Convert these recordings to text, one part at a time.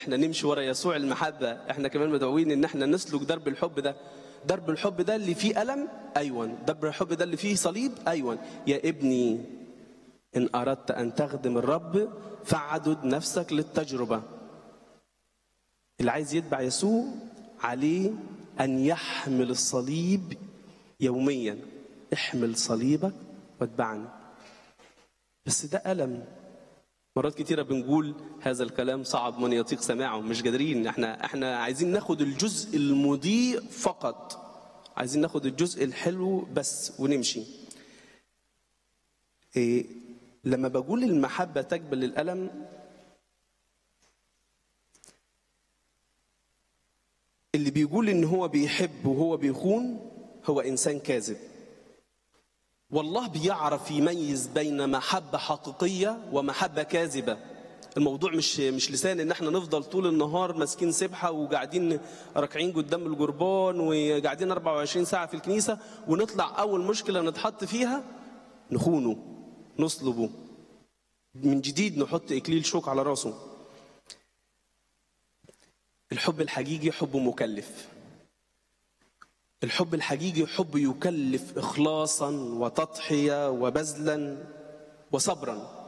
احنا نمشي ورا يسوع المحبة احنا كمان مدعوين ان احنا نسلك درب الحب ده درب الحب ده اللي فيه ألم أيوة درب الحب ده اللي فيه صليب أيوة يا ابني إن أردت أن تخدم الرب فعدد نفسك للتجربة اللي عايز يتبع يسوع عليه أن يحمل الصليب يوميا احمل صليبك واتبعني بس ده ألم مرات كتيرة بنقول هذا الكلام صعب من يطيق سماعه مش قادرين احنا احنا عايزين ناخد الجزء المضيء فقط عايزين ناخد الجزء الحلو بس ونمشي إيه لما بقول المحبة تقبل الألم اللي بيقول ان هو بيحب وهو بيخون هو انسان كاذب والله بيعرف يميز بين محبة حقيقية ومحبة كاذبة الموضوع مش مش لسان ان احنا نفضل طول النهار ماسكين سبحه وقاعدين راكعين قدام الجربان وقاعدين 24 ساعه في الكنيسه ونطلع اول مشكله نتحط فيها نخونه نصلبه من جديد نحط اكليل شوك على راسه الحب الحقيقي حب مكلف الحب الحقيقي حب يكلف اخلاصا وتضحيه وبذلا وصبرا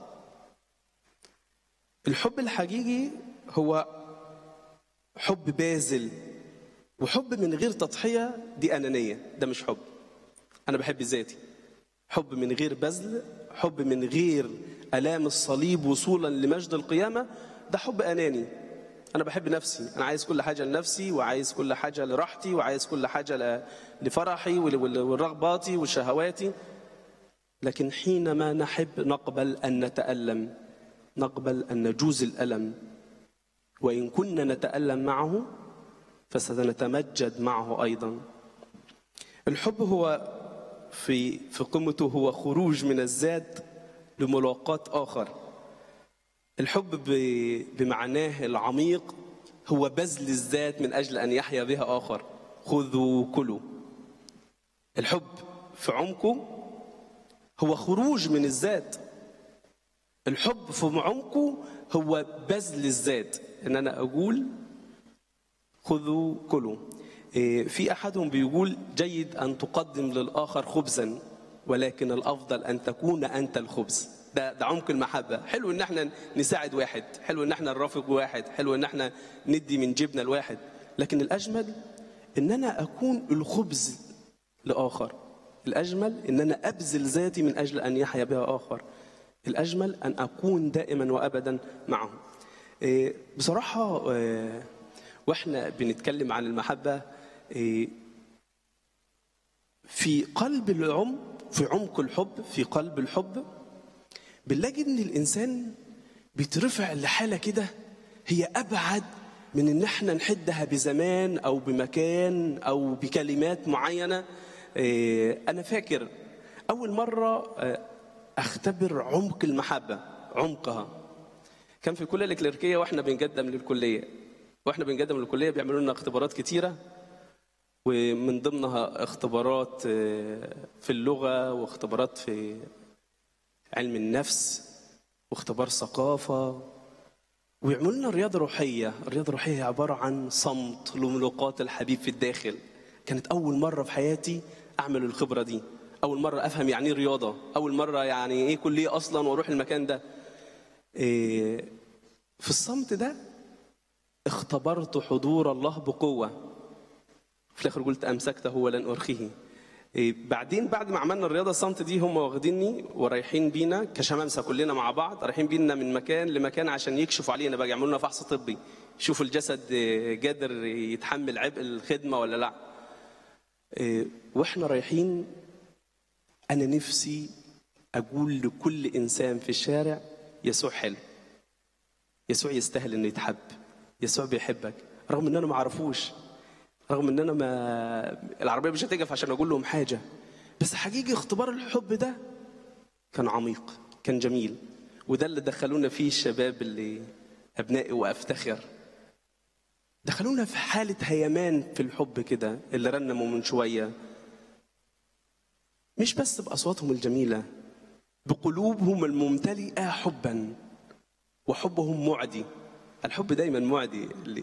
الحب الحقيقي هو حب باذل وحب من غير تضحيه دي انانيه ده مش حب انا بحب ذاتي حب من غير بذل حب من غير الام الصليب وصولا لمجد القيامه ده حب اناني انا بحب نفسي انا عايز كل حاجه لنفسي وعايز كل حاجه لراحتي وعايز كل حاجه ل- لفرحي ول- ول- ورغباتي وشهواتي لكن حينما نحب نقبل ان نتالم نقبل ان نجوز الالم وان كنا نتالم معه فسنتمجد معه ايضا الحب هو في في قمته هو خروج من الذات لملاقاة آخر الحب ب- بمعناه العميق هو بذل الذات من أجل أن يحيا بها آخر خذوا كلوا الحب في عمقه هو خروج من الذات الحب في عمقه هو بذل الذات ان انا اقول خذوا كلوا إيه، في احدهم بيقول جيد ان تقدم للاخر خبزا ولكن الافضل ان تكون انت الخبز ده ده عمق المحبه حلو ان احنا نساعد واحد حلو ان احنا نرافق واحد حلو ان احنا ندي من جيبنا لواحد لكن الاجمل ان انا اكون الخبز لاخر الاجمل ان انا ابذل ذاتي من اجل ان يحيا بها اخر الاجمل ان اكون دائما وابدا معه إيه، بصراحه آه، واحنا بنتكلم عن المحبه إيه، في قلب العمق في عمق الحب في قلب الحب بنلاقي ان الانسان بيترفع لحاله كده هي ابعد من ان احنا نحدها بزمان او بمكان او بكلمات معينه إيه، انا فاكر اول مره آه، اختبر عمق المحبه عمقها كان في الكليه الكليريكيه واحنا بنقدم للكليه واحنا بنقدم للكليه بيعملوا لنا اختبارات كتيره ومن ضمنها اختبارات آه، في اللغه واختبارات في علم النفس واختبار ثقافه ويعملوا لنا رياضه روحيه الرياضه الروحيه هي عباره عن صمت لملاقات الحبيب في الداخل كانت اول مره في حياتي اعمل الخبره دي اول مره افهم يعني ايه رياضه اول مره يعني ايه كليه اصلا واروح المكان ده إيه، في الصمت ده اختبرت حضور الله بقوه في الاخر قلت امسكته ولن ارخيه إيه، بعدين بعد ما عملنا الرياضه الصمت دي هم واخديني ورايحين بينا كشمامسه كلنا مع بعض رايحين بينا من مكان لمكان عشان يكشفوا علينا بقى يعملوا لنا فحص طبي يشوفوا الجسد إيه، قادر يتحمل عبء الخدمه ولا لا إيه، واحنا رايحين انا نفسي اقول لكل انسان في الشارع يسوع حلو يسوع يستاهل انه يتحب يسوع بيحبك رغم ان انا ما اعرفوش رغم ان انا ما العربيه مش هتقف عشان اقول لهم حاجه بس حقيقي اختبار الحب ده كان عميق كان جميل وده اللي دخلونا فيه الشباب اللي ابنائي وافتخر دخلونا في حاله هيمان في الحب كده اللي رنموا من شويه مش بس باصواتهم الجميله بقلوبهم الممتلئه حبا وحبهم معدي الحب دايما معدي